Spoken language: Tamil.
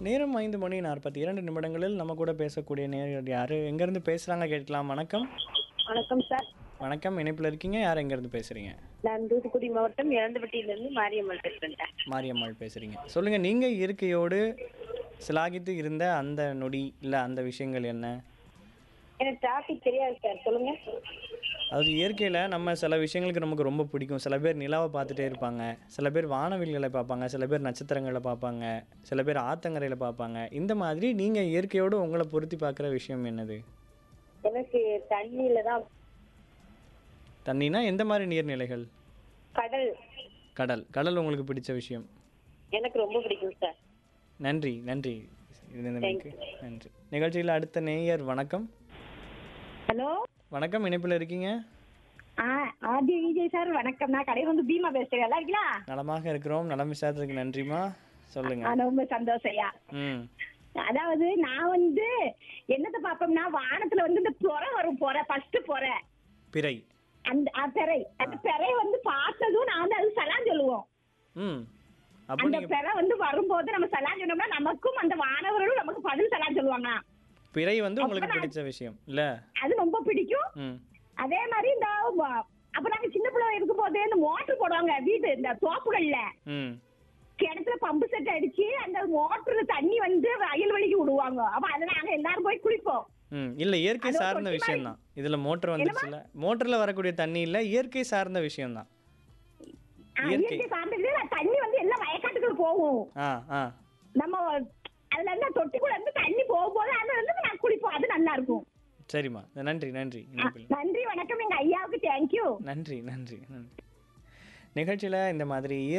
நேரம் ஐந்து மணி நாற்பத்தி இரண்டு நிமிடங்களில் நம்ம கூட பேசக்கூடிய நேர்கள் யாரு எங்கேருந்து பேசுகிறாங்க கேட்கலாம் வணக்கம் வணக்கம் சார் வணக்கம் இணைப்பில் இருக்கீங்க யார் எங்கேருந்து பேசுகிறீங்க நான் தூத்துக்குடி மாவட்டம் இறந்தப்பட்டியிலிருந்து மாரியம்மாள் பேசுறேன் சார் மாரியம்மாள் பேசுகிறீங்க சொல்லுங்கள் நீங்கள் இயற்கையோடு சிலாகித்து இருந்த அந்த நொடி இல்லை அந்த விஷயங்கள் என்ன எனக்கு டிராபிக் தெரியாது சார் சொல்லுங்க அது இயற்கையில் நம்ம சில விஷயங்களுக்கு நமக்கு ரொம்ப பிடிக்கும் சில பேர் நிலாவை பார்த்துட்டே இருப்பாங்க சில பேர் வானவில்களை பார்ப்பாங்க சில பேர் நட்சத்திரங்களை பார்ப்பாங்க சில பேர் ஆத்தங்கரையில் பார்ப்பாங்க இந்த மாதிரி நீங்கள் இயற்கையோடு உங்களை பொருத்தி பார்க்குற விஷயம் என்னது எனக்கு தண்ணியில தான் தண்ணினா எந்த மாதிரி நீர்நிலைகள் கடல் கடல் கடல் உங்களுக்கு பிடிச்ச விஷயம் எனக்கு ரொம்ப பிடிக்கும் சார் நன்றி நன்றி இருந்தமைக்கு நன்றி நிகழ்ச்சியில் அடுத்த நேயர் வணக்கம் ஹலோ வணக்கம் இணைப்பில் இருக்கீங்க ஆ ஆதி விஜய் சார் வணக்கம் நான் கடையில் வந்து பீமா பேசுறேன் நல்லா இருக்கீங்களா நலமாக இருக்கிறோம் நலம் விசாரத்துக்கு நன்றிமா சொல்லுங்க ஆ, ரொம்ப சந்தோஷம்யா ம் அதாவது நான் வந்து என்னத்தை பார்ப்போம்னா வானத்துல வந்து இந்த புறை வரும் புறை ஃபர்ஸ்ட் புறை பிறை அந்த ஆ, பிறை அந்த பிறை வந்து பார்த்ததும் நான் வந்து அது சலான் சொல்லுவோம் ம் அப்போ அந்த நீங்கள் பிறை வந்து வரும்போது நம்ம சலான் சொன்னோம்னா நமக்கும் அந்த வானவர்களும் நமக்கு பதில் சலான் சொல்லுவாங்க பிறை வந்து உங்களுக்கு பிடிச்ச விஷயம் இல்லை அது ரொம்ப பிடிக்கும் ம் அதே மாதிரி இந்த வ- அப்ப நாங்க சின்ன பிள்ளை இருக்கும் போது இந்த மோட்டர் போடுவாங்க வீட்டு இந்த தோப்புகள்ல ம் கிணத்துல பம்பு செட் அடிச்சு அந்த மோட்டர்ல தண்ணி வந்து வயல் வழிக்கு விடுவாங்க அப்ப அதை நாங்க எல்லாரும் போய் குளிப்போம் ம் இல்லை இயற்கை அது ஒரு சார்ந்த தொட்டி விஷயம் தான் இதில் மோட்டர் வந்துருச்சுல மோட்டரில் வரக்கூடிய தண்ணி இல்லை இயற்கை சார்ந்த விஷயம் தான் ஆ, இயற்கை. இயற்கை சார்ந்தது தண்ணி வந்து எல்லாம் வயக்காட்டுக்குள்ள போகும் ஆ ஆ நம்ம அதுல இருந்து தொட்டிக்குள்ள இருந்து தண்ணி போகும்போது அதுல இருந்து நான் குளிப்போம் அது நல்லா இருக்கும் சரிம்மா நன்றி நன்றி ஆ, இணைப்பில் நன்றி வணக்கம் எங்க ஐயாவுக்கு தேங்க்யூ நன்றி நன்றி நன்றி நிகழ்ச்சியில் இந்த மாதிரி